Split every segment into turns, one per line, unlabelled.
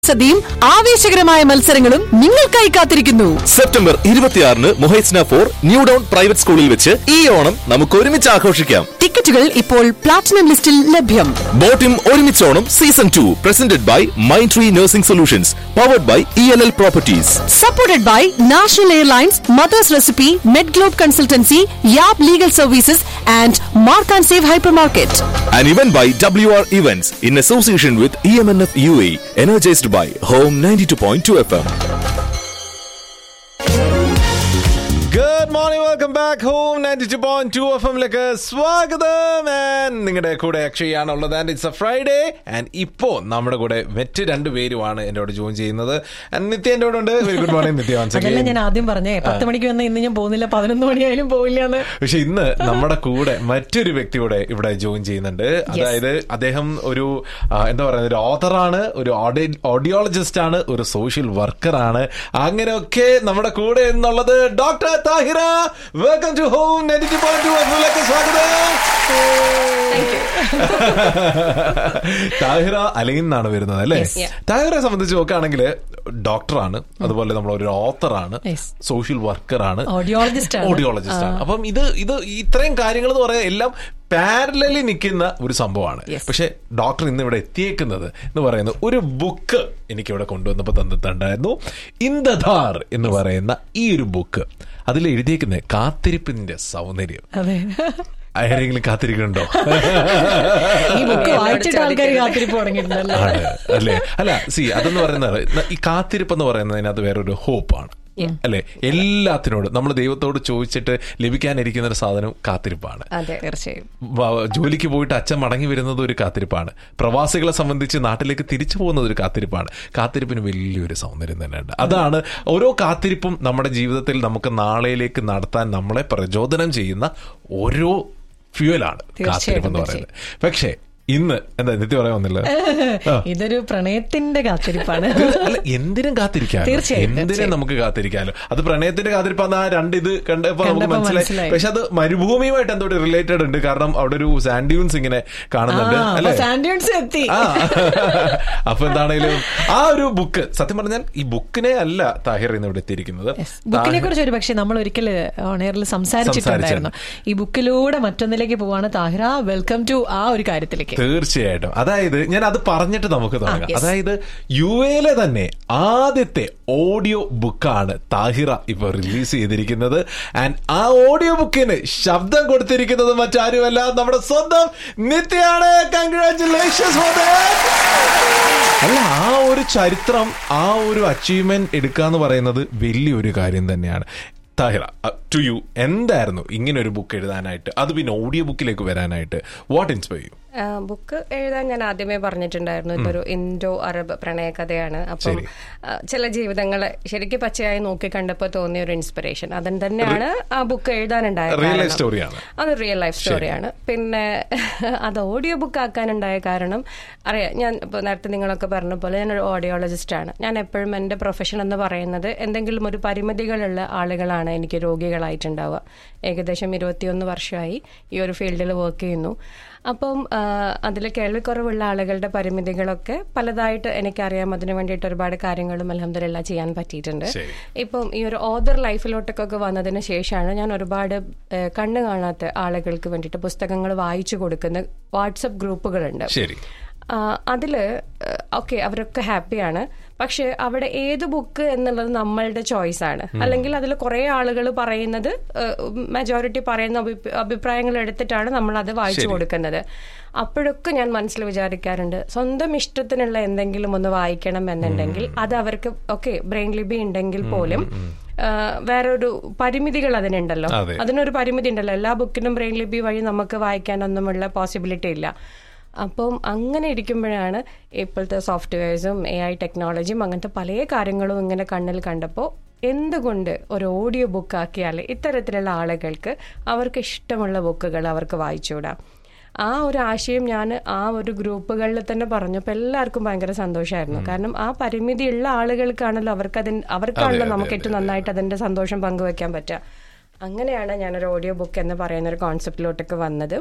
സദ്യയും ആവേശകരമായ മത്സരങ്ങളും നിങ്ങൾക്കായി കാത്തിരിക്കുന്നു
സെപ്റ്റംബർ ഇരുപത്തിയാറിന് Muhaisnah four New Dawn private സ്കൂളിൽ വെച്ച് ഈ ഓണം നമുക്ക് ഒരുമിച്ച് ആഘോഷിക്കാം
ടിക്കറ്റുകൾ ഇപ്പോൾ പ്ലാറ്റിനം ലിസ്റ്റിൽ ലഭ്യം
ബോട്ടിം ഒരുമിച്ചോണം season two presented by Mind Tree nursing solutions powered by E L L properties
supported by National Airlines Mother's Recipe Med Globe consultancy Yab legal services and Mark and Save hypermarket
An event by WR Events in association with EMNF UAE, energized by Home 92.2 FM.
Good morning welcome back home ninety two point two F എമ്മിലേക്ക് സ്വാഗതം and നിങ്ങളുടെ കൂടെ അക്ഷയാണുള്ളത് and it's a Friday and ഇപ്പോ നമ്മുടെ കൂടെ മറ്റ് രണ്ട് പേരുമാണ് എൻ്റെ കൂടെ ജോയിൻ ചെയ്യുന്നത് And നിത്യ എൻ്റെ കൂടെ ഉണ്ട് very good morning Nithya once
അതല്ല
again.
ഞാൻ ആദ്യം പറഞ്ഞേ പത്ത് മണിക്ക് വന്ന ഇന്ന് ഞാൻ പോകുന്നില്ല പതിനൊന്ന് മണിയായാലും പോയില്ല എന്ന്
പക്ഷെ ഇന്ന് നമ്മുടെ കൂടെ മറ്റൊരു വ്യക്തി കൂടെ ഇവിടെ ജോയിൻ ചെയ്യുന്നുണ്ട് അതായത് അദ്ദേഹം ഒരു ആ, എന്താ പറയുന്നത് ഒരു ഓതറാണ് ഒരു ഓഡിയോളജിസ്റ്റ് ആണ് ഒരു സോഷ്യൽ വർക്കർ ആണ് അങ്ങനെയൊക്കെ നമ്മുടെ കൂടെ എന്നുള്ളത് doctor Thahira welcome to home negative point two എഫിലേക്ക് സ്വാഗതം താഹിറ അലൈൻ എന്നാണ് വരുന്നത് അല്ലേ
Yes. Yeah.
താഹിറെ സംബന്ധിച്ച് നോക്കുകയാണെങ്കിൽ ഡോക്ടറാണ് അതുപോലെ നമ്മൾ ഒരു ഓത്തറാണ്
Yes.
സോഷ്യൽ വർക്കർ ആണ്
Audiologist ആണ്.
ഓഡിയോളജിസ്റ്റ് ആണ് അപ്പം ഇത് ഇത് ഇത്രയും കാര്യങ്ങൾ എന്ന് പറയാൻ എല്ലാം പാരലലി നിൽക്കുന്ന ഒരു സംഭവമാണ്
Yes.
പക്ഷെ ഡോക്ടർ ഇന്ന് ഇവിടെ എത്തിയേക്കുന്നത് എന്ന് പറയുന്നത് ഒരു ബുക്ക് എനിക്ക് ഇവിടെ കൊണ്ടുവന്നപ്പോൾ തന്നിട്ടുണ്ടായിരുന്നു ഇന്ദധാർ എന്ന് പറയുന്ന ഈ ഒരു ബുക്ക് അതിൽ എഴുതിയേക്കുന്നത് കാത്തിരിപ്പിന്റെ സൗന്ദര്യം
അതെ
ആരെങ്കിലും കാത്തിരിക്കുന്നുണ്ടോ
ഈ ബുക്ക് വായിച്ചിട്ട് ആൾക്കാർ കാത്തിരിപ്പ് തുടങ്ങിയിട്ടുണ്ടല്ലോ
ആണ് അല്ലേ അല്ല സി അതെന്ന് പറയുന്നത് ഈ കാത്തിരിപ്പ് എന്ന് പറയുന്നതിനകത്ത് വേറൊരു ഹോപ്പാണ് അല്ലെ എല്ലാത്തിനോടും നമ്മൾ ദൈവത്തോട് ചോദിച്ചിട്ട് ലഭിക്കാനിരിക്കുന്ന ഒരു സാധനം കാത്തിരിപ്പാണ്
അതെ തീർച്ചയായും
വ- ജോലിക്ക് പോയിട്ട് അച്ഛൻ മടങ്ങി വരുന്നത് ഒരു കാത്തിരിപ്പാണ് പ്രവാസികളെ സംബന്ധിച്ച് നാട്ടിലേക്ക് തിരിച്ചു പോകുന്നത് ഒരു കാത്തിരിപ്പാണ് കാത്തിരിപ്പിന് വലിയൊരു സൗന്ദര്യം തന്നെയുണ്ട് അതാണ് ഓരോ കാത്തിരിപ്പും നമ്മുടെ ജീവിതത്തിൽ നമുക്ക് നാളെയിലേക്ക് നടത്താൻ നമ്മളെ പ്രചോദനം ചെയ്യുന്ന ഓരോ ഫ്യൂവലാണ് കാത്തിരിപ്പ് എന്ന് പറയുന്നത് പക്ഷേ ഇന്ന് എന്താ നിത്യ പറയാൻ വന്നില്ല ആ.
ഇതൊരു പ്രണയത്തിന്റെ കാത്തിരിപ്പാണ്
അല്ല എന്തിനും കാത്തിരിക്കാം
തീർച്ചയായും,
എന്തിനും
തീർച്ചയായും.
നമുക്ക് കാത്തിരിക്കാലോ അത് പ്രണയത്തിന്റെ കാത്തിരിപ്പാന്ന് ആ രണ്ട് ഇത് കണ്ടപ്പോ നമുക്ക്
കണ്ടപ്പോ
മനസ്സിലായി
മനസ്സിലായി.
പക്ഷെ അത് മരുഭൂമിയുമായിട്ട് എന്തോ റിലേറ്റഡ് ഉണ്ട് കാരണം അവിടെ ഒരു സാൻഡ്യൂൺസ് ഇങ്ങനെ കാണുന്നുണ്ട്
ആ,
അല്ലെ
അപ്പൊ സാൻഡ്യൂൺസ് എത്തി
ആ അപ്പൊ എന്താണെങ്കിലും ആ ഒരു ബുക്ക് സത്യം പറഞ്ഞാൽ ഈ ബുക്കിനെ അല്ല താഹിർ ഇന്ന് ഇവിടെ എത്തിയിരിക്കുന്നത്
ബുക്കിനെ കുറിച്ച് ഒരു പക്ഷേ നമ്മൾ ഒരിക്കൽ ഓണയറിൽ സംസാരിച്ചിട്ടുണ്ടായിരുന്നു ഈ ബുക്കിലൂടെ മറ്റൊന്നിലേക്ക് പോവാണ് താഹിറ വെൽക്കം ടു ആ ഒരു കാര്യത്തിലേക്ക്
തീർച്ചയായിട്ടും അതായത് ഞാൻ അത് പറഞ്ഞിട്ട് നമുക്ക് തുടങ്ങാം
yes.
അതായത് യു എയിലെ തന്നെ ആദ്യത്തെ ഓഡിയോ ബുക്കാണ് താഹിറ ഇപ്പൊ റിലീസ് ചെയ്തിരിക്കുന്നത് ആൻഡ് ആ ഓഡിയോ ബുക്കിന് ശബ്ദം കൊടുത്തിരിക്കുന്നത് മറ്റാരുമല്ല നമ്മുടെ സ്വന്തം നിത്യയാണ് കൺഗ്രാറ്റുലേഷൻസ് അല്ല ആ ഒരു ചരിത്രം ആ ഒരു അച്ചീവ്മെന്റ് എടുക്കുക എന്ന് പറയുന്നത് വലിയൊരു കാര്യം തന്നെയാണ് താഹിറ ടു യു എന്തായിരുന്നു ഇങ്ങനെ ഒരു ബുക്ക് എഴുതാനായിട്ട് അത് പിന്നെ ഓഡിയോ ബുക്കിലേക്ക് വരാനായിട്ട് വാട്ട് ഇൻസ്പയർ യു
ആ, ബുക്ക് എഴുതാൻ ഞാൻ ആദ്യമേ പറഞ്ഞിട്ടുണ്ടായിരുന്നു ഇതൊരു ഇൻഡോ അറബ് പ്രണയകഥയാണ് അപ്പം
ശരി.
ആ, ചില ജീവിതങ്ങളെ ശരിക്കും പച്ചയായി നോക്കി കണ്ടപ്പോൾ തോന്നിയ ഒരു ഇൻസ്പിറേഷൻ അതൻ തന്നെയാണ് ആ ബുക്ക് എഴുതാനുണ്ടായ
Real life
കാരണം.
story ആണ്.
അത് റിയൽ ലൈഫ് സ്റ്റോറിയാണ് പിന്നെ അത് ഓഡിയോ ബുക്ക് ആക്കാനുണ്ടായ കാരണം അറിയാം ഞാൻ ഇപ്പോൾ നേരത്തെ നിങ്ങളൊക്കെ പറഞ്ഞ പോലെ ഞാനൊരു ഓഡിയോളജിസ്റ്റ് ആണ് ഞാൻ എപ്പോഴും എൻ്റെ പ്രൊഫഷൻ എന്ന് പറയുന്നത് എന്തെങ്കിലും ഒരു പരിമിതികളുള്ള ആളുകളാണ് എനിക്ക് രോഗികളായിട്ടുണ്ടാവുക ഏകദേശം ഇരുപത്തിയൊന്ന് വർഷമായി ഈ ഒരു ഫീൽഡിൽ വർക്ക് ചെയ്യുന്നു അപ്പം അതിൽ കേൾവിക്കുറവുള്ള ആളുകളുടെ പരിമിതികളൊക്കെ പലതായിട്ട് എനിക്കറിയാം അതിനു വേണ്ടിയിട്ട് ഒരുപാട് കാര്യങ്ങളും അലഹമില്ല ചെയ്യാൻ പറ്റിയിട്ടുണ്ട്
ശരി.
ഇപ്പം ഈ ഒരു ഓദർ ലൈഫിലോട്ടൊക്കെ വന്നതിന് ശേഷമാണ് ഞാൻ ഒരുപാട് ഏഹ്, കണ്ണ് കാണാത്ത ആളുകൾക്ക് വേണ്ടിയിട്ട് പുസ്തകങ്ങൾ വായിച്ചു കൊടുക്കുന്ന വാട്സപ്പ് ഗ്രൂപ്പുകളുണ്ട്
ശരി
ആ, അതില് ഓക്കെ അവരൊക്കെ ഹാപ്പിയാണ് പക്ഷെ അവിടെ ഏത് ബുക്ക് എന്നുള്ളത് നമ്മളുടെ ചോയ്സ് ആണ് അല്ലെങ്കിൽ അതിൽ കുറെ ആളുകൾ പറയുന്നത് മെജോറിറ്റി പറയുന്ന അഭി- അഭിപ്രായങ്ങൾ എടുത്തിട്ടാണ് നമ്മൾ അത് വായിച്ചു കൊടുക്കുന്നത് അപ്പോഴൊക്കെ ഞാൻ മനസ്സിൽ വിചാരിക്കാറുണ്ട് സ്വന്തം ഇഷ്ടത്തിനുള്ള എന്തെങ്കിലും ഒന്ന് വായിക്കണം എന്നുണ്ടെങ്കിൽ അത് അവർക്ക് ഓക്കെ ബ്രെയിൻ ലിബി ഉണ്ടെങ്കിൽ പോലും ആ, വേറൊരു പരിമിതികൾ അതിനുണ്ടല്ലോ
അതെ.
അതിനൊരു പരിമിതി ഉണ്ടല്ലോ എല്ലാ ബുക്കിനും ബ്രെയിൻ ലിപി വഴി നമുക്ക് വായിക്കാനൊന്നുമുള്ള പോസിബിലിറ്റി ഇല്ല അപ്പം അങ്ങനെ ഇരിക്കുമ്പോഴാണ് ഇപ്പോഴത്തെ സോഫ്റ്റ്വെയർസും എ ഐ ടെക്നോളജിയും അങ്ങനത്തെ പല കാര്യങ്ങളും ഇങ്ങനെ കണ്ണിൽ കണ്ടപ്പോൾ എന്തുകൊണ്ട് ഒരു ഓഡിയോ ബുക്ക് ആക്കിയാൽ ഇത്തരത്തിലുള്ള ആളുകൾക്ക് അവർക്ക് ഇഷ്ടമുള്ള ബുക്കുകൾ അവർക്ക് വായിച്ചുകൂടാം ആ ഒരു ആശയം ഞാൻ ആ ഒരു ഗ്രൂപ്പുകളിൽ തന്നെ പറഞ്ഞപ്പോൾ എല്ലാവർക്കും ഭയങ്കര സന്തോഷമായിരുന്നു കാരണം ആ പരിമിതിയുള്ള ആളുകൾക്കാണല്ലോ അവർക്ക് അതിന് അവർക്കാണല്ലോ നമുക്ക് ഏറ്റവും നന്നായിട്ട് അതിന്റെ സന്തോഷം പങ്കുവെക്കാൻ പറ്റുക അങ്ങനെയാണ് ഞാനൊരു ഓഡിയോ ബുക്ക് എന്ന് പറയുന്ന ഒരു കോൺസെപ്റ്റിലോട്ടൊക്കെ വന്നത്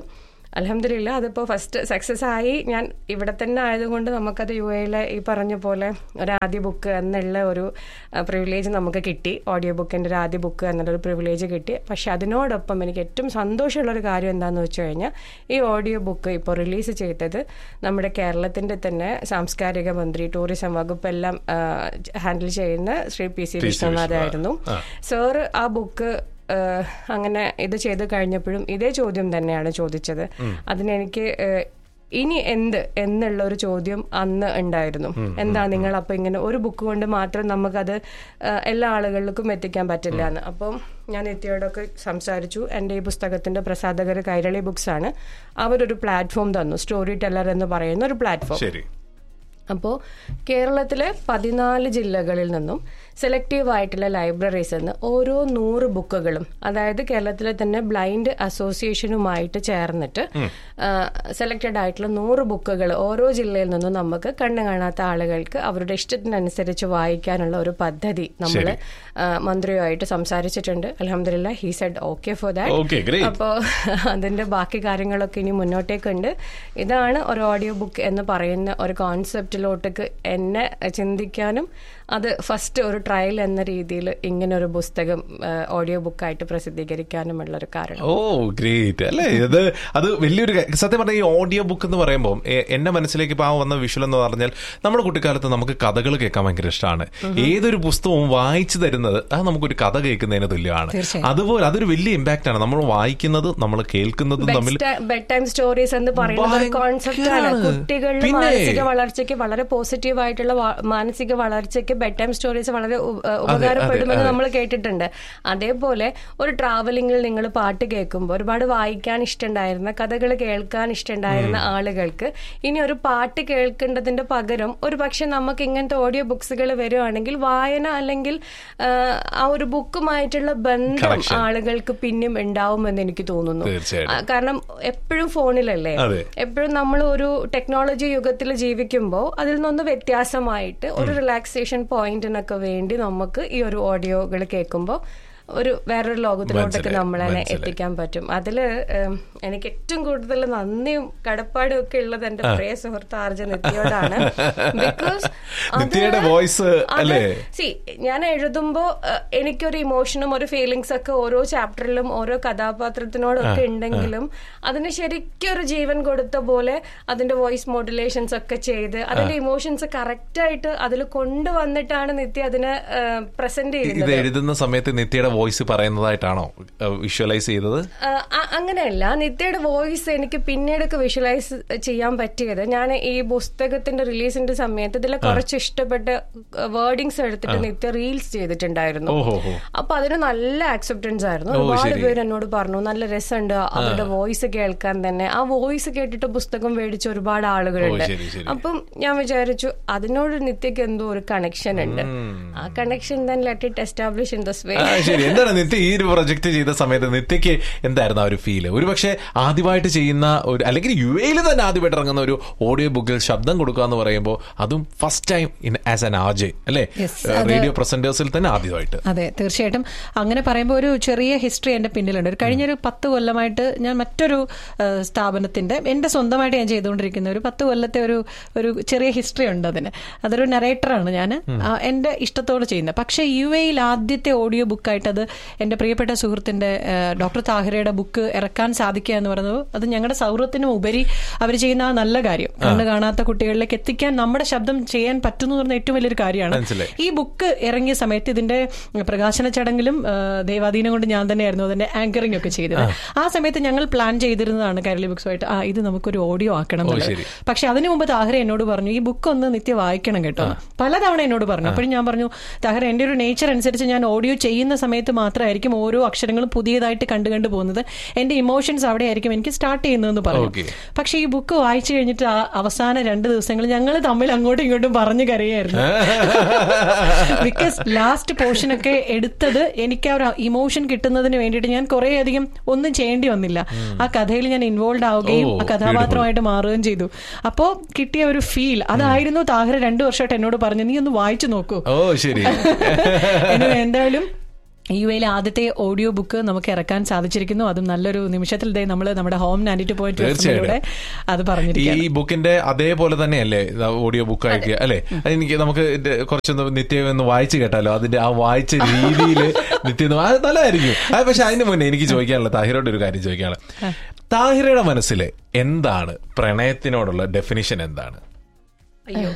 അലഹമില്ല അതിപ്പോൾ ഫസ്റ്റ് സക്സസ് ആയി ഞാൻ ഇവിടെ തന്നെ ആയതുകൊണ്ട് നമുക്കത് യു എയിലെ ഈ പറഞ്ഞ പോലെ ഒരു ആദ്യ ബുക്ക് എന്നുള്ള ഒരു പ്രിവിലേജ് നമുക്ക് കിട്ടി ഓഡിയോ ബുക്കിൻ്റെ ഒരു ആദ്യ ബുക്ക് എന്നുള്ളൊരു പ്രിവിലേജ് കിട്ടി പക്ഷെ അതിനോടൊപ്പം എനിക്ക് ഏറ്റവും സന്തോഷമുള്ള ഒരു കാര്യം എന്താണെന്ന് വെച്ച് കഴിഞ്ഞാൽ ഈ ഓഡിയോ ബുക്ക് ഇപ്പോൾ റിലീസ് ചെയ്തത് നമ്മുടെ കേരളത്തിൻ്റെ തന്നെ സാംസ്കാരിക മന്ത്രി ടൂറിസം വകുപ്പ് എല്ലാം ഹാൻഡിൽ ചെയ്യുന്ന ശ്രീ പി സി വിശ്വനാഥായിരുന്നു സാറ് ആ ബുക്ക് ഏഹ് അങ്ങനെ ഇത് ചെയ്ത് കഴിഞ്ഞപ്പോഴും ഇതേ ചോദ്യം തന്നെയാണ് ചോദിച്ചത് അതിനെനിക്ക് ഏഹ് ഇനി എന്ത് എന്നുള്ള ഒരു ചോദ്യം അന്ന് ഉണ്ടായിരുന്നു എന്താ നിങ്ങൾ അപ്പൊ ഇങ്ങനെ ഒരു ബുക്ക് കൊണ്ട് മാത്രം നമുക്കത് ഏഹ് എല്ലാ ആളുകളിലേക്കും എത്തിക്കാൻ പറ്റില്ല എന്ന് അപ്പം ഞാൻ നിത്യയോടൊക്കെ സംസാരിച്ചു എൻ്റെ ഈ പുസ്തകത്തിന്റെ പ്രസാധകർ കൈരളി ബുക്സ് ആണ് അവരൊരു പ്ലാറ്റ്ഫോം തന്നു സ്റ്റോറി ടെല്ലർ എന്ന് പറയുന്ന ഒരു പ്ലാറ്റ്ഫോം
ശരി
അപ്പോൾ കേരളത്തിലെ പതിനാല് ജില്ലകളിൽ നിന്നും സെലക്റ്റീവ് ആയിട്ടുള്ള ലൈബ്രറീസ് നിന്ന് ഓരോ നൂറ് ബുക്കുകളും അതായത് കേരളത്തിലെ തന്നെ ബ്ലൈൻഡ് അസോസിയേഷനുമായിട്ട് ചേർന്നിട്ട് സെലക്റ്റഡ് ആയിട്ടുള്ള നൂറ് ബുക്കുകൾ ഓരോ ജില്ലയിൽ നിന്നും നമുക്ക് കണ്ണു കാണാത്ത ആളുകൾക്ക് അവരുടെ ഇഷ്ടത്തിനനുസരിച്ച് വായിക്കാനുള്ള ഒരു പദ്ധതി നമ്മൾ മന്ത്രിയുമായിട്ട് സംസാരിച്ചിട്ടുണ്ട് അലഹമില്ല he said okay for
Okay, great.
That അപ്പോൾ അതിന്റെ ബാക്കി കാര്യങ്ങളൊക്കെ ഇനി മുന്നോട്ടേക്കുണ്ട് ഇതാണ് ഒരു ഓഡിയോ ബുക്ക് എന്ന് പറയുന്ന ഒരു കോൺസെപ്റ്റിലോട്ടേക്ക് എന്നെ ചിന്തിക്കാനും അത് ഫസ്റ്റ് ഒരു ട്രയൽ എന്ന രീതിയിൽ ഇങ്ങനെ ഒരു പുസ്തകം ഓഡിയോ ബുക്കായിട്ട് പ്രസിദ്ധീകരിക്കാനുമുള്ള ഒരു കാരണം
ഓ ഗ്രേറ്റ് അല്ലേ ഇത് അത് വലിയൊരു കാ- സത്യം പറഞ്ഞാൽ ഈ ഓഡിയോ ബുക്ക് എന്ന് പറയുമ്പോൾ എ- എന്റെ മനസ്സിലേക്ക് ഇപ്പോൾ ആ വന്ന വിഷ്വൽ എന്ന് പറഞ്ഞാൽ നമ്മുടെ കുട്ടിക്കാലത്ത് നമുക്ക് കഥകൾ കേൾക്കാൻ ഭയങ്കര ഇഷ്ടമാണ് ഏതൊരു പുസ്തകവും വായിച്ചു തരുന്നത് അത് നമുക്കൊരു കഥ കേൾക്കുന്നതിന് തുല്യമാണ്
തീർച്ചയായും.
അതുപോലെ അതൊരു വലിയ ഇമ്പാക്റ്റ് ആണ് നമ്മൾ വായിക്കുന്നത് നമ്മൾ കേൾക്കുന്നതും തമ്മിൽ
ബെഡ് ടൈം സ്റ്റോറീസ് എന്ന് പറയുന്നത് ഒരു കോൺസെപ്റ്റ് ആണ്
ഭയങ്കരാണ്.
കുട്ടികളുടെ
പിന്നെ?
മാനസിക വളർച്ചയ്ക്ക് വളരെ പോസിറ്റീവ് ആയിട്ടുള്ള വ- മാനസിക വളർച്ചയ്ക്ക് ബെഡ് ടൈം സ്റ്റോറീസ് വളരെ ഉ- ഏഹ് ഉപകാരപ്പെടുമെന്ന്
അതെ.
നമ്മൾ കേട്ടിട്ടുണ്ട് അതേപോലെ ഒരു ട്രാവലിംഗിൽ നിങ്ങൾ പാട്ട് കേൾക്കുമ്പോൾ ഒരുപാട് വായിക്കാൻ ഇഷ്ടമുണ്ടായിരുന്ന കഥകൾ കേൾക്കാൻ ഇഷ്ടമുണ്ടായിരുന്ന ആളുകൾക്ക് ഇനി ഒരു പാട്ട് കേൾക്കേണ്ടതിന്റെ പകരം ഒരു പക്ഷെ നമുക്ക് ഇങ്ങനത്തെ ഓഡിയോ ബുക്സുകൾ വരുവാണെങ്കിൽ വായന അല്ലെങ്കിൽ ആഹ്, ആ ഒരു ബുക്കുമായിട്ടുള്ള ബന്ധം
Connection.
ആളുകൾക്ക് പിന്നെയും ഉണ്ടാവുമെന്ന് എനിക്ക് തോന്നുന്നു
തീർച്ചയായിട്ടും.
ആ, കാരണം എപ്പോഴും ഫോണിലല്ലേ
അതെ.
എപ്പോഴും നമ്മൾ ഒരു ടെക്നോളജി യുഗത്തിൽ ജീവിക്കുമ്പോൾ അതിൽ നിന്ന് വ്യത്യാസമായിട്ട് ഒരു റിലാക്സേഷൻ പോയിന്റിനൊക്കെ വേണ്ടി നമുക്ക് ഈ ഒരു ഓഡിയോകൾ കേൾക്കുമ്പോൾ ഒരു വേറൊരു ലോകത്തിലോട്ടൊക്കെ
മനസ്സിലായി,
നമ്മളെ
മനസ്സിലായി.
എത്തിക്കാൻ പറ്റും അതില് ഉം, എനിക്ക് ഏറ്റവും കൂടുതൽ നന്ദിയും കടപ്പാടും ഒക്കെ ഉള്ളത് എന്റെ പ്രിയ സുഹൃത്ത് ആർജ നിത്യയോടാണ് ബിക്കോസ്
നിത്യയുടെ voice അല്ലേ?
സി ഞാൻ എഴുതുമ്പോ അഹ്, എനിക്കൊരു ഇമോഷനും ഒരു ഫീലിങ്സ് ഒക്കെ ഓരോ ചാപ്റ്ററിലും ഓരോ കഥാപാത്രത്തിനോടൊക്കെ ഉണ്ടെങ്കിലും അതിന് ശരിക്കും ഒരു ജീവൻ കൊടുത്ത പോലെ അതിന്റെ വോയിസ് മോഡുലേഷൻസ് ഒക്കെ ചെയ്ത് അതിന്റെ ഇമോഷൻസ് കറക്റ്റ് ആയിട്ട് അതിൽ കൊണ്ടുവന്നിട്ടാണ് നിത്യ അതിനെ പ്രസന്റ്
ഇത്
ചെയ്യുന്നത്
എഴുതുന്ന സമയത്ത് നിത്യയുടെ വോയിസ് പറയുന്നതായിട്ടാണോ വിഷ്വലൈസ് ചെയ്തത്
ആ, അ- അങ്ങനെയല്ല നിത്യയുടെ വോയിസ് എനിക്ക് പിന്നീടൊക്കെ വിഷ്വലൈസ് ചെയ്യാൻ പറ്റിയത് ഞാൻ ഈ പുസ്തകത്തിന്റെ റിലീസിന്റെ സമയത്ത് ഇതിലെ കുറച്ച് ഇഷ്ടപ്പെട്ട വേർഡിങ്സ് എടുത്തിട്ട് നിത്യ റീൽസ് ചെയ്തിട്ടുണ്ടായിരുന്നു
ഓഹോ ഹോ
അപ്പൊ അതിന് നല്ല ആക്സെപ്റ്റൻസ് ആയിരുന്നു
ഓ,
ഒരുപാട്
ശരി.
പേര് എന്നോട് പറഞ്ഞു നല്ല രസമുണ്ട് അവരുടെ വോയിസ് കേൾക്കാൻ തന്നെ ആ വോയിസ് കേട്ടിട്ട് പുസ്തകം മേടിച്ച ഒരുപാട് ആളുകളുണ്ട്
ഓ, ശരി, ശരി.
അപ്പം ഞാൻ വിചാരിച്ചു അതിനോട് നിത്യക്ക് എന്തോ ഒരു കണക്ഷൻ ഉണ്ട് ആ കണക്ഷൻ തന്നെ let it establish in this way
ആ, ശരി എന്താണ് നിത്യ ഈ ഒരു പ്രൊജക്ട് ചെയ്ത സമയത്ത് നിത്യക്ക് എന്തായിരുന്നു ആ ഒരു ഫീല് ഒരുപക്ഷെ ആദ്യമായിട്ട് ചെയ്യുന്ന ഒരു അല്ലെങ്കിൽ യു എയിൽ തന്നെ ആദ്യമായിട്ട് ഇറങ്ങുന്ന ഒരു ഓഡിയോ ബുക്കിൽ ശബ്ദം കൊടുക്കുക എന്ന് പറയുമ്പോൾ അതും first time in as an RJ അല്ലേ
Yes, അത്
റേഡിയോ പ്രസന്റേഴ്സിൽ തന്നെ ആദ്യമായിട്ട്
അതെ തീർച്ചയായിട്ടും അങ്ങനെ പറയുമ്പോൾ ഒരു ചെറിയ ഹിസ്റ്ററി എൻ്റെ പിന്നിലുണ്ട് ഒരു കഴിഞ്ഞൊരു പത്ത് കൊല്ലമായിട്ട് ഞാൻ മറ്റൊരു ആ, സ്ഥാപനത്തിന്റെ എൻ്റെ സ്വന്തമായിട്ട് ഞാൻ ചെയ്തുകൊണ്ടിരിക്കുന്ന ഒരു പത്ത് കൊല്ലത്തെ ഒരു ഒരു ചെറിയ ഹിസ്റ്ററി ഉണ്ട് അതിന് അതൊരു നറേറ്ററാണ് ഞാൻ എൻ്റെ ഇഷ്ടത്തോടെ ചെയ്യുന്നത് പക്ഷേ യു എയിൽ ആദ്യത്തെ ഓഡിയോ ബുക്കായിട്ട് അത് എൻ്റെ പ്രിയപ്പെട്ട സുഹൃത്തിൻ്റെ ഡോക്ടർ താഹിരയുടെ ബുക്ക് ഇറക്കാൻ സാധിക്കുക എന്ന് പറയുന്നത് അത് ഞങ്ങളുടെ സൗഹൃദത്തിനും ഉപരി അവർ ചെയ്യുന്ന ആ നല്ല കാര്യം കണ്ണ് കാണാത്ത കുട്ടികളിലേക്ക് എത്തിക്കാൻ നമ്മുടെ ശബ്ദം ചെയ്യാൻ പറ്റുന്നു എന്ന് പറഞ്ഞ ഏറ്റവും വലിയൊരു കാര്യമാണ്
മനസ്സിലായി.
ഈ ബുക്ക് ഇറങ്ങിയ സമയത്ത് ഇതിന്റെ പ്രകാശന ചടങ്ങിലും ആ, ദൈവാധീനം കൊണ്ട് ഞാൻ തന്നെയായിരുന്നു അതിന്റെ ആങ്കറിംഗ് ഒക്കെ ചെയ്തത് ആ സമയത്ത് ഞങ്ങൾ പ്ലാൻ ചെയ്തിരുന്നതാണ് കരളി ബുക്സുമായിട്ട് ആ ഇത് നമുക്കൊരു ഓഡിയോ ആക്കണം എന്നുള്ളത്.
ശരി.
പക്ഷെ അതിനു മുമ്പ് താഹര എന്നോട് പറഞ്ഞു ഈ ബുക്ക് ഒന്ന് നിത്യ വായിക്കണം കേട്ടോ പലതവണ എന്നോട് പറഞ്ഞു അപ്പോഴും ഞാൻ പറഞ്ഞു താഹര എന്റെ ഒരു നേച്ചർ അനുസരിച്ച് ഞാൻ ഓഡിയോ ചെയ്യുന്ന സമയത്ത് മാത്രമായിരിക്കും ഓരോ അക്ഷരങ്ങളും പുതിയതായിട്ട് കണ്ടു കണ്ടു പോകുന്നത് എന്റെ ഇമോഷൻസ് അവിടെ ആയിരിക്കും എനിക്ക് സ്റ്റാർട്ട് ചെയ്യുന്നതെന്ന് പറഞ്ഞു
Okay.
പക്ഷെ ഈ ബുക്ക് വായിച്ചു കഴിഞ്ഞിട്ട് ആ അവസാന രണ്ട് ദിവസങ്ങൾ ഞങ്ങൾ തമ്മിൽ അങ്ങോട്ടും ഇങ്ങോട്ടും പറഞ്ഞു കരയായിരുന്നു ബിക്കോസ് ലാസ്റ്റ് പോർഷൻ ഒക്കെ എടുത്തത് എനിക്ക് ആ ഒരു ഇമോഷൻ കിട്ടുന്നതിന് വേണ്ടിയിട്ട് ഞാൻ കുറെ അധികം ഒന്നും ചെയ്യേണ്ടി വന്നില്ല ആ കഥയിൽ ഞാൻ ഇൻവോൾവ് ആവുകയും
ഓ,
ആ കഥാപാത്രമായിട്ട് മാറുകയും ചെയ്തു അപ്പോ കിട്ടിയ ഒരു ഫീൽ അതായിരുന്നു താഹിര രണ്ടു വർഷമായിട്ട് എന്നോട് പറഞ്ഞു നീ ഒന്ന് വായിച്ചു നോക്കൂ
ഓ ശരി
Anyway, എന്തായാലും യു എയിലെ ആദ്യത്തെ ഓഡിയോ ബുക്ക് നമുക്ക് ഇറക്കാൻ സാധിച്ചിരിക്കുന്നു അതും നല്ലൊരു നിമിഷത്തിൽ ദേ നമ്മൾ നമ്മുടെ ഹോം നയൻറ്റി ടു പോയിന്റ്
തീർച്ചയായിട്ടും.
അത്
ഈ
പറഞ്ഞിരിക്കുകയാണ്
ബുക്കിന്റെ അതേപോലെ തന്നെയല്ലേ ഓഡിയോ ബുക്ക് അയക്കുക അല്ലെ എനിക്ക് നമുക്ക് ഇത് കുറച്ചൊന്ന് നിത്യം ഒന്ന് വായിച്ചു കേട്ടാലോ അതിന്റെ ആ വായിച്ച രീതിയിൽ നിത്യം ഒന്ന് അത് നല്ലതായിരിക്കും അത് പക്ഷെ അതിന് മുന്നേ എനിക്ക് ചോദിക്കാനുള്ള താഹിറോട് ഒരു കാര്യം ചോദിക്കാനുള്ള താഹിറയുടെ മനസ്സിൽ എന്താണ് പ്രണയത്തിനോടുള്ള ഡെഫിനിഷൻ എന്താണ്
അയ്യോ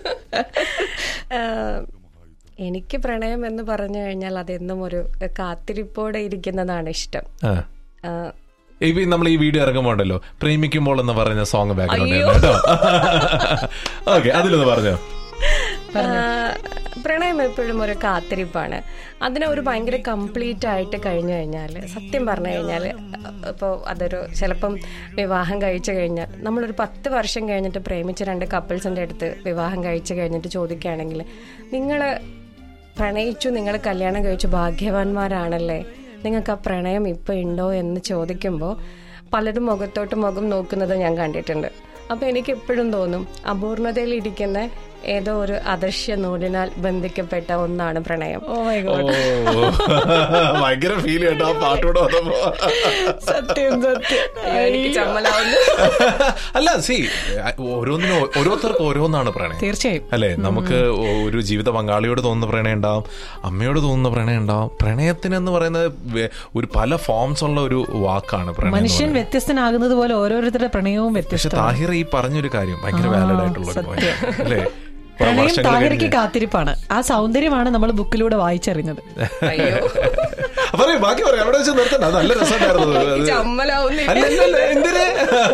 ആഹ്, എനിക്ക് പ്രണയം എന്ന് പറഞ്ഞു കഴിഞ്ഞാൽ അതെന്നും ഒരു കാത്തിരിപ്പോടെ ഇരിക്കുന്നതാണ് ഇഷ്ടം
ആ
ആഹ്,
ഇപ്പൊ നമ്മൾ ഈ വീഡിയോ ഇറങ്ങുമ്പോൾ ഉണ്ടല്ലോ പ്രേമിക്കുമ്പോൾ എന്ന് പറഞ്ഞ സോങ് ബാക്ക്ഗ്രൗണ്ട്
അയ്യോ.
കേട്ടോ ഓക്കെ അതിലൊന്ന് പറഞ്ഞോ
ആഹ്, പ്രണയം എപ്പോഴും ഒരു കാത്തിരിപ്പാണ് അതിനെ ഒരു ഭയങ്കര കംപ്ലീറ്റ് ആയിട്ട് കഴിഞ്ഞു കഴിഞ്ഞാൽ സത്യം പറഞ്ഞു കഴിഞ്ഞാൽ ഇപ്പോൾ അതൊരു ചിലപ്പം വിവാഹം കഴിച്ചു കഴിഞ്ഞാൽ നമ്മളൊരു പത്ത് വർഷം കഴിഞ്ഞിട്ട് പ്രേമിച്ച രണ്ട് കപ്പിൾസിൻ്റെ അടുത്ത് വിവാഹം കഴിച്ചു കഴിഞ്ഞിട്ട് ചോദിക്കുകയാണെങ്കിൽ നിങ്ങൾ പ്രണയിച്ചു നിങ്ങൾ കല്യാണം കഴിച്ചു ഭാഗ്യവാന്മാരാണല്ലേ നിങ്ങൾക്ക് ആ പ്രണയം ഇപ്പോൾ ഉണ്ടോ എന്ന് ചോദിക്കുമ്പോൾ പലരും മുഖത്തോട്ട് മുഖം നോക്കുന്നത് ഞാൻ കണ്ടിട്ടുണ്ട് അപ്പോൾ എനിക്ക് എപ്പോഴും തോന്നും അപൂർണതയിൽ ഇരിക്കുന്ന ഏതോ ഒരു അദൃശ്യ നൂലിനാൽ ബന്ധിക്കപ്പെട്ട ഒന്നാണ് പ്രണയം
ഓ മൈ
ഓ
ഗോഡ്
ഭയങ്കര ഫീൽ കേട്ടോ ആ പാട്ടോട് വന്നപ്പോ
സത്യം സത്യം
അയ്യോ, എനിക്ക് ചമ്മലാവുന്നു
അല്ല സി ഓരോന്നിനും ഓ- ഓരോരുത്തർക്കും ഓരോന്നാണ് പ്രണയം
തീർച്ചയായും
അല്ലെ നമുക്ക് ഒരു ജീവിത പങ്കാളിയോട് തോന്നുന്ന പ്രണയം ഉണ്ടാവും അമ്മയോട് തോന്നുന്ന പ്രണയം ഉണ്ടാവും പ്രണയത്തിന് എന്ന് പറയുന്നത് വെ- ഒരു പല ഫോംസ് ഉള്ള ഒരു വാക്കാണ് പ്രണയം എന്ന്
മനുഷ്യൻ
പറയുന്നത്.
വ്യത്യസ്തനാകുന്നത് പോലെ ഓരോരുത്തരുടെ പ്രണയവും
പക്ഷെ
വ്യത്യസ്തമാണ്
താഹിറ ഈ പറഞ്ഞൊരു കാര്യം ഭയങ്കര
ആ,
വാലിഡ് ആയിട്ടുള്ള ഒരു
സത്യം.
point. അല്ലേ കുറെ
പ്രണയം
വർഷങ്ങൾ
താഹിരയ്ക്ക്
കഴിഞ്ഞ്.
കാത്തിരിപ്പാണ് ആ സൗന്ദര്യമാണ് നമ്മൾ ബുക്കിലൂടെ വായിച്ചറിഞ്ഞത്
അയ്യോ
പറയൂ ബാക്കി പറയാം അവിടെ വെച്ച് നിർത്തണ്ട അത് നല്ല രസമുണ്ടായിരുന്നു അത്.
എനിക്ക് ചമ്മലാവുന്നില്ല.
അല്ല, അല്ല, അല്ല, എന്തിന്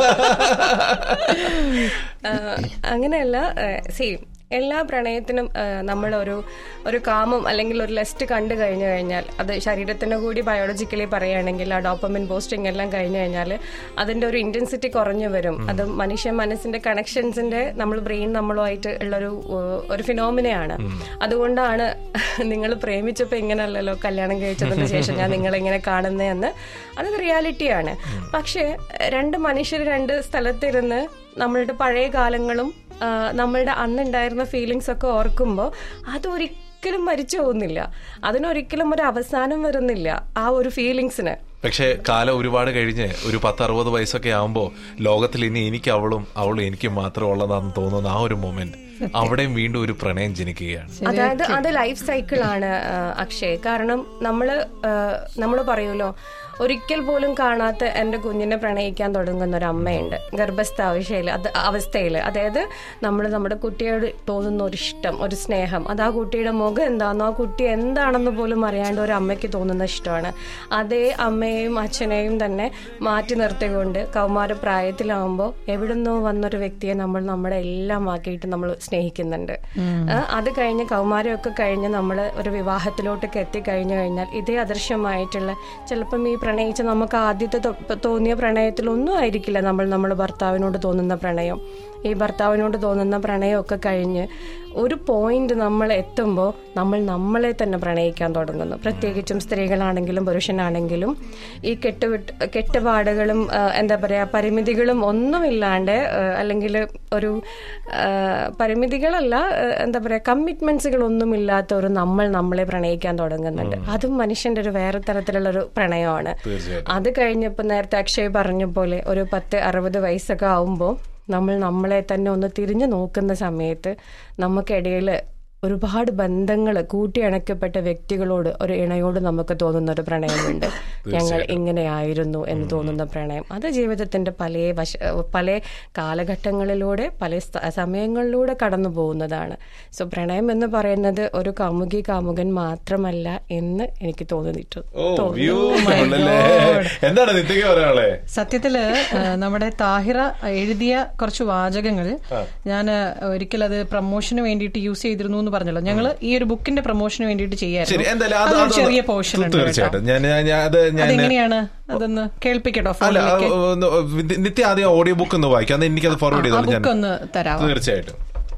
ആഹ് അങ്ങനെയല്ല സി എല്ലാ പ്രണയത്തിനും നമ്മൾ ഒരു ഒരു കാമം അല്ലെങ്കിൽ ഒരു ലെസ്റ്റ് കണ്ടു കഴിഞ്ഞു കഴിഞ്ഞാൽ അത് ശരീരത്തിന് കൂടി ബയോളജിക്കലി പറയുകയാണെങ്കിൽ ആ ഡോപ്പമിൻ ബൂസ്റ്റിംഗ് എല്ലാം കഴിഞ്ഞു കഴിഞ്ഞാൽ അതിന്റെ ഒരു ഇന്റൻസിറ്റി കുറഞ്ഞു വരും അത് മനുഷ്യ മനസ്സിന്റെ കണക്ഷൻസിന്റെ നമ്മൾ ബ്രെയിൻ നമ്മളുമായിട്ട് ഉള്ളൊരു ഏഹ്, ഒരു ഫിനോമിനയാണ് അതുകൊണ്ടാണ് നിങ്ങൾ പ്രേമിച്ചപ്പോൾ ഇങ്ങനെയല്ലല്ലോ കല്യാണം കഴിച്ചതിന് ശേഷം ഞാൻ നിങ്ങളെ ഇങ്ങനെ കാണുന്നതെന്ന് അതൊരു റിയാലിറ്റിയാണ് പക്ഷേ രണ്ട് മനുഷ്യർ രണ്ട് സ്ഥലത്തിരുന്ന് നമ്മളുടെ പഴയ കാലങ്ങളും ആ, നമ്മളുടെ അന്നുണ്ടായിരുന്ന ഫീലിങ്സ് ഒക്കെ ഓർക്കുമ്പോൾ അതൊരിക്കലും മരിച്ചു പോകുന്നില്ല അതിനൊരിക്കലും ഒരു അവസാനം വരുന്നില്ല ആ ഒരു ഫീലിങ്സിന്
പക്ഷെ കാലം ഒരുപാട് കഴിഞ്ഞ് ഒരു പത്ത് അറുപത് വയസ്സൊക്കെ ആവുമ്പോ ലോകത്തിൽ ഇനി എനിക്ക് അവളും അവളും എനിക്ക് മാത്രം ഉള്ളതാണെന്ന് തോന്നുന്ന ആ ഒരു മൊമെന്റ് അവിടെയും വീണ്ടും ഒരു പ്രണയം ജനിക്കുകയാണ്
അതായത് അത് ലൈഫ് സൈക്കിൾ ആണ് ആ, അക്ഷയ് കാരണം നമ്മള് നമ്മൾ പറയുമല്ലോ ഒരിക്കൽ പോലും കാണാത്ത എന്റെ കുഞ്ഞിനെ പ്രണയിക്കാൻ തുടങ്ങുന്ന ഒരു അമ്മയുണ്ട് ഗർഭസ്ഥാവശയിൽ അത് അവസ്ഥയിൽ അതായത് നമ്മൾ നമ്മുടെ കുട്ടിയോട് തോന്നുന്ന ഒരു ഇഷ്ടം ഒരു സ്നേഹം അത് ആ കുട്ടിയുടെ മുഖം എന്താണെന്നോ ആ കുട്ടി എന്താണെന്ന് പോലും അറിയാണ്ട് ഒരു അമ്മയ്ക്ക് തോന്നുന്ന ഇഷ്ടമാണ് അതേ അമ്മയെയും അച്ഛനെയും തന്നെ മാറ്റി നിർത്തിക്കൊണ്ട് കൗമാര പ്രായത്തിലാവുമ്പോൾ എവിടുന്നോ വന്നൊരു വ്യക്തിയെ നമ്മൾ നമ്മുടെ എല്ലാം ആക്കിയിട്ട് നമ്മൾ സ്നേഹിക്കുന്നുണ്ട് ആ, അത് കഴിഞ്ഞ് കൗമാരമൊക്കെ കഴിഞ്ഞ് നമ്മൾ ഒരു വിവാഹത്തിലോട്ടൊക്കെ എത്തിക്കഴിഞ്ഞു കഴിഞ്ഞാൽ ഇതേ അദൃശ്യമായിട്ടുള്ള ചിലപ്പം ഈ പ്രണയിച്ച നമുക്ക് ആദ്യത്തെ തൊ- തോന്നിയ പ്രണയത്തിലൊന്നും ആയിരിക്കില്ല നമ്മൾ നമ്മുടെ ഭർത്താവിനോട് തോന്നുന്ന പ്രണയം ഈ ഭർത്താവിനോട് തോന്നുന്ന പ്രണയമൊക്കെ കഴിഞ്ഞ് ഒരു പോയിന്റ് നമ്മൾ എത്തുമ്പോൾ നമ്മൾ നമ്മളെ തന്നെ പ്രണയിക്കാൻ തുടങ്ങുന്നു പ്രത്യേകിച്ചും സ്ത്രീകളാണെങ്കിലും പുരുഷനാണെങ്കിലും ഈ കെട്ടുവിട്ട് കെട്ടുപാടുകളും ആ, എന്താ പറയാ പരിമിതികളും ഒന്നുമില്ലാണ്ട് അല്ലെങ്കിൽ ഒരു ആ, പരിമിതികളല്ല ആ, എന്താ പറയാ കമ്മിറ്റ്മെന്റ്സുകൾ ഒന്നും ഇല്ലാത്ത ഒരു നമ്മൾ നമ്മളെ പ്രണയിക്കാൻ തുടങ്ങുന്നുണ്ട് അതും മനുഷ്യന്റെ ഒരു വേറെ തരത്തിലുള്ള ഒരു പ്രണയമാണ് അത് കഴിഞ്ഞപ്പോൾ നേരത്തെ അക്ഷയ് പറഞ്ഞ പോലെ ഒരു പത്ത് അറുപത് വയസ്സൊക്കെ ആവുമ്പോൾ നമ്മൾ നമ്മളെ തന്നെ ഒന്ന് തിരിഞ്ഞു നോക്കുന്ന സമയത്ത് നമുക്കിടയിൽ ഒരുപാട് ബന്ധങ്ങൾ കൂട്ടിയണക്കപ്പെട്ട വ്യക്തികളോട് ഒരു ഇണയോട് നമുക്ക് തോന്നുന്ന ഒരു പ്രണയമുണ്ട് ഞങ്ങൾ ഇങ്ങനെയായിരുന്നു എന്ന് തോന്നുന്ന പ്രണയം അത് ജീവിതത്തിന്റെ പല വശ പല കാലഘട്ടങ്ങളിലൂടെ പല സ്ഥ- സമയങ്ങളിലൂടെ കടന്നു പോകുന്നതാണ് സോ പ്രണയം എന്ന് പറയുന്നത് ഒരു കാമുകി കാമുകൻ മാത്രമല്ല എന്ന് എനിക്ക് തോന്നിയിട്ടു
ഓ beautiful അല്ലേ? എന്താണ് നിത്യക്ക് പറയാളെ
സത്യത്തില് ആ, നമ്മുടെ താഹിറ എഴുതിയ കുറച്ച് വാചകങ്ങൾ ഞാൻ ഒരിക്കൽ അത് പ്രൊമോഷന് വേണ്ടിയിട്ട് യൂസ് ചെയ്തിരുന്നു എന്ന് പറഞ്ഞല്ലോ ഞങ്ങള് ഈ ഒരു ബുക്കിന്റെ പ്രൊമോഷന് വേണ്ടിയിട്ട്
ശരി
ചെയ്യായിരുന്നു
എന്തായാലും അത്
അതൊരു
അതൊന്ന്
ചെറിയ പോർഷൻ ഉണ്ട് കേട്ടോ.
തീർച്ചയായിട്ടും ഞാൻ ഞാൻ- ഞാൻ അത് ഞാൻ
അതെങ്ങനെയാണ് അതൊന്ന് കേൾപ്പിക്കട്ടോ
അല്ല
ഫോണിലേക്ക്
ആ, ഒന്ന് നി- നിത്യ ആദ്യം ഓഡിയോ ബുക്ക് ഒന്ന് വായിക്കാം അത് എനിക്കത് ഫോർവേഡ്
ആ
ചെയ്തോളൂ ഞാൻ
ബുക്ക് ഒന്ന് തരാമോ
തീർച്ചയായിട്ടും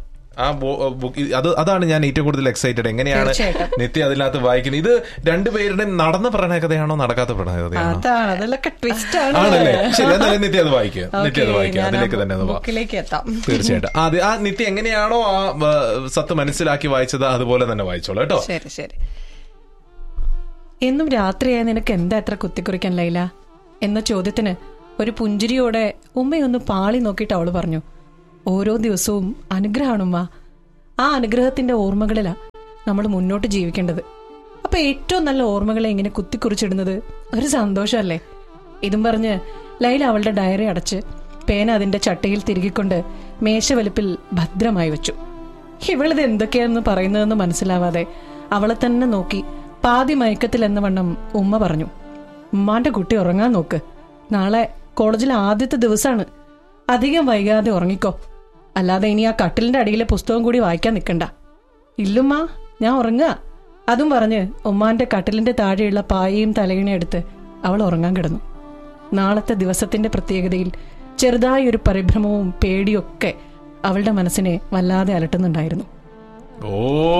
ആ ബുക്ക് അത് അതാണ് ഞാൻ ഏറ്റവും കൂടുതൽ എക്സൈറ്റഡ് എങ്ങനെയാണ്
തീർച്ചയായിട്ടും.
നിത്യ അതിനകത്ത് വായിക്കുന്നത് ഇത് രണ്ടുപേരുടെയും നടന്ന പ്രണയകഥയാണോ നടക്കാത്ത പ്രണയകഥയാണോ
അതാണ് അതിലൊക്കെ ട്വിസ്റ്റ് ആണ്
ആണല്ലേ ശരി എന്നാലും നിത്യ അത് വായിക്കുക
ഓക്കേ,
നിത്യ അത് വായിക്കുക
ഞാൻ ആ
അതിലേക്ക് തന്നെ ഒന്ന് വാ.
ബുക്കിലേക്ക് എത്താം
തീർച്ചയായിട്ടും ആദ്യം ആ നിത്യ എങ്ങനെയാണോ ആ വ, സത്ത് മനസ്സിലാക്കി വായിച്ചത് അതുപോലെ തന്നെ വായിച്ചോളൂ കേട്ടോ
ശരി ശരി എന്നും രാത്രിയായ നിനക്ക് എന്താ എത്ര കുത്തിക്കുറിക്കാൻ ലൈല എന്ന ചോദ്യത്തിന് ഒരു പുഞ്ചിരിയോടെ ഉമ്മയൊന്ന് പാളി നോക്കിയിട്ട് അവള് പറഞ്ഞു ഓരോ ദിവസവും അനുഗ്രഹമാണുമ്മ ആ അനുഗ്രഹത്തിന്റെ ഓർമ്മകളിലാ നമ്മൾ മുന്നോട്ട് ജീവിക്കേണ്ടത് അപ്പൊ ഏറ്റവും നല്ല ഓർമ്മകളെ ഇങ്ങനെ കുത്തിക്കുറിച്ചിടുന്നത് ഒരു സന്തോഷമല്ലേ ഇതും പറഞ്ഞ് ലൈല അവളുടെ ഡയറി അടച്ച് പേന അതിന്റെ ചട്ടയിൽ തിരുകിക്കൊണ്ട് മേശവലിപ്പിൽ ഭദ്രമായി വെച്ചു ഇവളിത് എന്തൊക്കെയാണെന്ന് പറയുന്നതെന്ന് മനസ്സിലാവാതെ അവളെ തന്നെ നോക്കി പാതി മയക്കത്തിൽ എന്ന വണ്ണം ഉമ്മ പറഞ്ഞു ഉമ്മാന്റെ കുട്ടി ഉറങ്ങാൻ നോക്ക് നാളെ കോളേജിലെ ആദ്യത്തെ ദിവസമാണ് അധികം വൈകാതെ ഉറങ്ങിക്കോ അല്ലാതെ ഇനി ആ കട്ടിലിന്റെ അടിയിലെ പുസ്തകം കൂടി വായിക്കാൻ നിൽക്കണ്ട ഇല്ലുമ്മ ഞാൻ ഉറങ്ങുക അതും പറഞ്ഞ് ഉമ്മാന്റെ കട്ടിലിന്റെ താഴെയുള്ള പായയും തലയിണയും എടുത്ത് അവൾ ഉറങ്ങാൻ കിടന്നു നാളത്തെ ദിവസത്തിന്റെ പ്രത്യേകതയിൽ ചെറുതായി ഒരു പരിഭ്രമവും പേടിയൊക്കെ അവളുടെ മനസ്സിനെ വല്ലാതെ അലട്ടുന്നുണ്ടായിരുന്നു
ഓ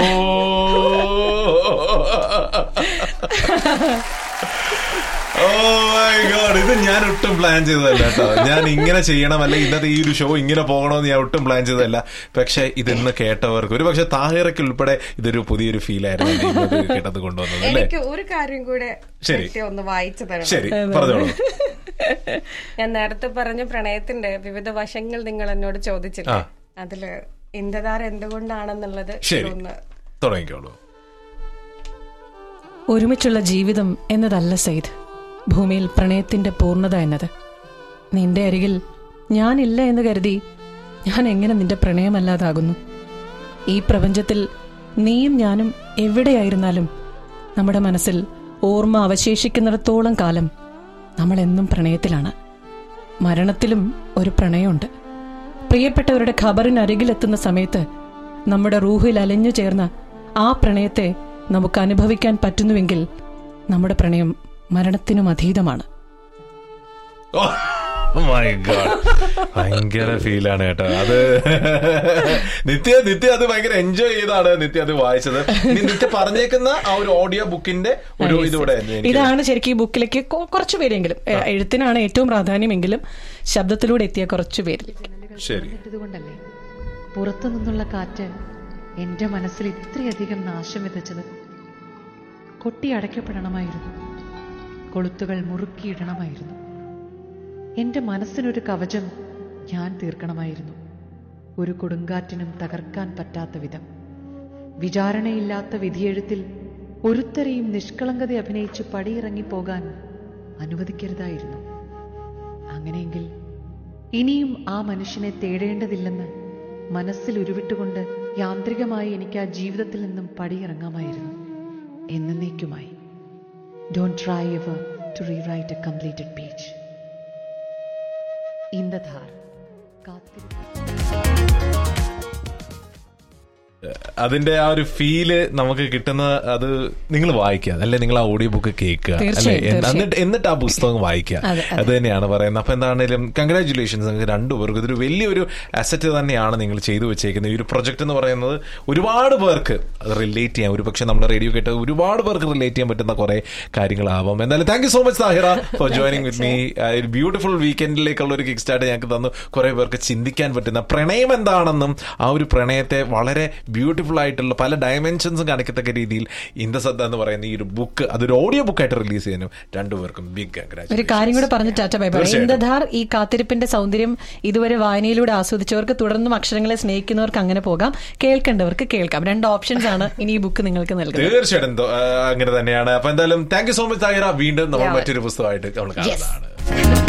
ഓ മൈ ഗോഡ് ഇത് ഞാൻ ഒട്ടും പ്ലാൻ ചെയ്തതല്ല കേട്ടോ ഞാൻ ഇങ്ങനെ ചെയ്യണം അല്ലെ ഇന്നത്തെ ഈ ഒരു ഷോ ഇങ്ങനെ പോകണമെന്ന് ഞാൻ ഒട്ടും പ്ലാൻ ചെയ്തതല്ല പക്ഷെ ഇതെന്ന് കേട്ടവർക്ക് ഒരു പക്ഷെ താഹിറയ്ക്ക് ഉൾപ്പെടെ ഇതൊരു പുതിയൊരു ഫീൽ ആയിരുന്നു എന്നെ ഇന്നത് കേട്ടത് കൊണ്ടുവന്നത് അല്ലേ
എനിക്ക് ഒരു കാര്യം കൂടെ
ശരി.
പറ്റി ഒന്ന് വായിച്ചു തരണം
ശരി പറഞ്ഞോളൂ
ഞാൻ നേരത്തെ പറഞ്ഞ പ്രണയത്തിന്റെ വിവിധ വശങ്ങൾ നിങ്ങൾ എന്നോട് ചോദിച്ചില്ലേ
ആ.
അതില് ഇന്ദധാര എന്തുകൊണ്ടാണെന്നുള്ളത്
ശരി
ഒന്ന്
തുടങ്ങിക്കോളൂ
ഒരുമിച്ചുള്ള ജീവിതം എന്നതല്ല സെയ്ദ് ഭൂമിയിൽ പ്രണയത്തിന്റെ പൂർണ്ണത എന്നത് നിന്റെ അരികിൽ ഞാനില്ല എന്ന് കരുതി ഞാൻ എങ്ങനെ നിന്റെ പ്രണയമല്ലാതാകുന്നു ഈ പ്രപഞ്ചത്തിൽ നീയും ഞാനും എവിടെയായിരുന്നാലും നമ്മുടെ മനസ്സിൽ ഓർമ്മ അവശേഷിക്കുന്നിടത്തോളം കാലം നമ്മൾ എന്നും പ്രണയത്തിലാണ് മരണത്തിലും ഒരു പ്രണയമുണ്ട് പ്രിയപ്പെട്ടവരുടെ ഖബറിനരികിലെത്തുന്ന സമയത്ത് നമ്മുടെ റൂഹിൽ അലിഞ്ഞു ചേർന്ന ആ പ്രണയത്തെ നമുക്ക് അനുഭവിക്കാൻ പറ്റുന്നുവെങ്കിൽ നമ്മുടെ പ്രണയം മരണത്തിനും അതീതമാണ്
മൈ ഗോഡ് ഭയങ്കര ഫീലാണ് കേട്ടോ അത് നിത്യ നിത്യ അത് ഭയങ്കര എൻജോയ് ചെയ്താണ് നിത്യ അത് വായിച്ചത് ഇനി നിത്യ പറഞ്ഞേക്കുന്ന ആ ഒരു ഓഡിയോ ബുക്കിന്റെ ഒരു ഇതൂടെ എനിക്ക്
ഇതാണ് ശരിക്കും ഈ ബുക്കിലേക്ക് കൊ- കുറച്ചു പേരെങ്കിലും എ, എഴുത്തിനാണ് ഏറ്റവും പ്രാധാന്യമെങ്കിലും ശബ്ദത്തിലൂടെ എത്തിയ കുറച്ചു പേരിൽ
ശരി
ഇതുകൊണ്ടല്ലേ പുറത്തു നിന്നുള്ള കാറ്റ് എന്റെ മനസ്സിൽ ഇത്രയധികം നാശം വിതച്ചത് കൊട്ടി അടയ്ക്കപ്പെടണമായിരുന്നു കൊളുത്തുകൾ മുറുക്കിയിടണമായിരുന്നു എന്റെ മനസ്സിനൊരു കവചം ഞാൻ തീർക്കണമായിരുന്നു ഒരു കൊടുങ്കാറ്റിനും തകർക്കാൻ പറ്റാത്ത വിധം വിചാരണയില്ലാത്ത വിധിയെഴുത്തിൽ ഒരുത്തരെയും നിഷ്കളങ്കത അഭിനയിച്ച് പടിയിറങ്ങി പോകാൻ അനുവദിക്കരുതായിരുന്നു അങ്ങനെയെങ്കിൽ ഇനിയും ആ മനുഷ്യനെ തേടേണ്ടതില്ലെന്ന് മനസ്സിൽ ഉരുവിട്ടുകൊണ്ട് യാന്ത്രികമായി എനിക്ക് ആ ജീവിതത്തിൽ നിന്നും പടിയിറങ്ങാമായിരുന്നു എന്നേക്കുമായി don't try ever to rewrite a completed page in the ധാർ കാത്തിരിക്കും
അതിന്റെ ആ ഒരു ഫീല് നമുക്ക് കിട്ടുന്ന അത് നിങ്ങൾ വായിക്കുക അല്ലെ നിങ്ങൾ ആ ഓഡിയോ ബുക്ക് കേൾക്കുക അല്ലെ
തീർച്ചയായും, തീർച്ചയായും.
എന്നിട്ട് എന്നിട്ട് ആ പുസ്തകം വായിക്കുക
അതെ,
അത് തന്നെയാണ് പറയുന്നത് അപ്പൊ എന്താണെങ്കിലും കൺഗ്രാചുലേഷൻസ് നിങ്ങൾക്ക് രണ്ടുപേർക്കും ഇതൊരു വലിയൊരു അസറ്റ് തന്നെയാണ് നിങ്ങൾ ചെയ്തു വെച്ചേക്കുന്നത് ഈ ഒരു പ്രൊജക്ട് എന്ന് പറയുന്നത് ഒരുപാട് പേർക്ക് റിലേറ്റ് ചെയ്യാൻ ഒരു പക്ഷേ നമ്മുടെ റേഡിയോ കേട്ട് ഒരുപാട് പേർക്ക് റിലേറ്റ് ചെയ്യാൻ പറ്റുന്ന കുറെ കാര്യങ്ങളാവാം എന്തായാലും thank you so much Thahira for joining with me beautiful വീക്കെൻഡിലേക്കുള്ള ഒരു കിക്ക് സ്റ്റാർട്ട് ഞങ്ങൾക്ക് തന്നു കുറെ പേർക്ക് ചിന്തിക്കാൻ പറ്റുന്ന പ്രണയം എന്താണെന്നും ആ ഒരു പ്രണയത്തെ വളരെ ബ്യൂട്ടിഫുൾ ആയിട്ടുള്ള പല ഡയമെൻഷൻസും കാണിക്കത്തക്ക രീതിയിൽ ഇന്ദസദ്ദ എന്ന് പറയുന്ന ഈ ഒരു ബുക്ക് അതൊരു ഓഡിയോ ബുക്കായിട്ട് റിലീസ് ചെയ്യാനും രണ്ടുപേർക്കും ബിഗ്
ഒരു കാര്യം കൂടെ പറഞ്ഞ് ടാറ്റ ബൈ ബൈ
തീർച്ചയായിട്ടും.
ഇന്ദധാർ ഈ കാത്തിരിപ്പിന്റെ സൗന്ദര്യം ഇതുവരെ വായനയിലൂടെ ആസ്വദിച്ചവർക്ക് തുടർന്നും അക്ഷരങ്ങളെ സ്നേഹിക്കുന്നവർക്ക് അങ്ങനെ പോകാം കേൾക്കേണ്ടവർക്ക് കേൾക്കാം രണ്ട് ഓപ്ഷൻസ് ആണ് ഇനി ഈ ബുക്ക് നിങ്ങൾക്ക് നൽകുന്നത്
തീർച്ചയായിട്ടും തോ- ആ, അങ്ങനെ തന്നെയാണ് അപ്പൊ എന്തായാലും thank you so much Thahira വീണ്ടും നമ്മൾ മറ്റൊരു പുസ്തകമായിട്ട് നമ്മൾ കാണുന്നതാണ്